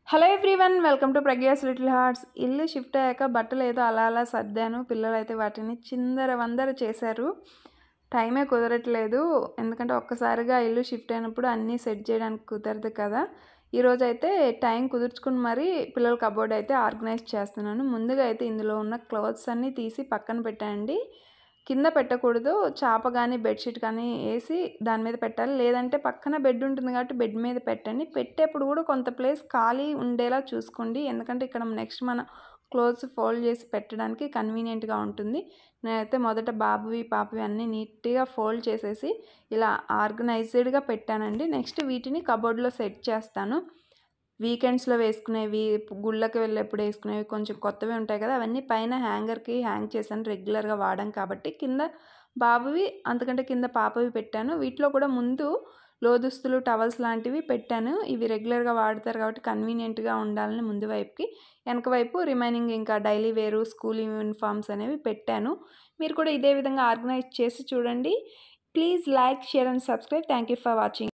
hello everyone welcome to Pragya's little hearts ఇల్లు shift అయ్యాక బట్టలు ఏదో అలా అలా సర్దాను పిల్లలు అయితే వాటిని చిందర వందర చేశారు టైమే కుదరట్లేదు ఎందుకంటే ఒక్కసారిగా ఇల్లు షిఫ్ట్ అయినప్పుడు అన్నీ సెట్ చేయడానికి కుదరదు కదా ఈరోజు అయితే టైం కుదుర్చుకుని మరీ పిల్లల కబోర్డ్ అయితే ఆర్గనైజ్ చేస్తున్నాను ముందుగా అయితే ఇందులో ఉన్న క్లోత్స్ అన్నీ తీసి పక్కన పెట్టండి కింద పెట్టకూడదు చాప కానీ బెడ్షీట్ కానీ వేసి దాని మీద పెట్టాలి లేదంటే పక్కన బెడ్ ఉంటుంది కాబట్టి బెడ్ మీద పెట్టండి పెట్టేప్పుడు కూడా కొంత ప్లేస్ ఖాళీ ఉండేలా చూసుకోండి ఎందుకంటే ఇక్కడ నెక్స్ట్ మన క్లోత్స్ ఫోల్డ్ చేసి పెట్టడానికి కన్వీనియంట్గా ఉంటుంది నేనైతే మొదట బాబువి పాపవి అన్నీ నీట్గా ఫోల్డ్ చేసేసి ఇలా ఆర్గనైజ్డ్గా పెట్టానండి నెక్స్ట్ వీటిని కబోర్డ్లో సెట్ చేస్తాను వీకెండ్స్లో వేసుకునేవి గుళ్ళకి వెళ్ళేప్పుడు వేసుకునేవి కొంచెం కొత్తవి ఉంటాయి కదా అవన్నీ పైన హ్యాంగర్కి హ్యాంగ్ చేశాను రెగ్యులర్గా వాడాం కాబట్టి కింద బాబువి అంతకంటే కింద పాపవి పెట్టాను వీటిలో కూడా ముందు లోదుస్తులు టవల్స్ లాంటివి పెట్టాను ఇవి రెగ్యులర్గా వాడతారు కాబట్టి కన్వీనియంట్గా ఉండాలని ముందు వైపుకి వెనక వైపు రిమైనింగ్ ఇంకా డైలీ వేరు స్కూల్ యూనిఫామ్స్ అనేవి పెట్టాను మీరు కూడా ఇదే విధంగా ఆర్గనైజ్ చేసి చూడండి please like share and subscribe thank you for watching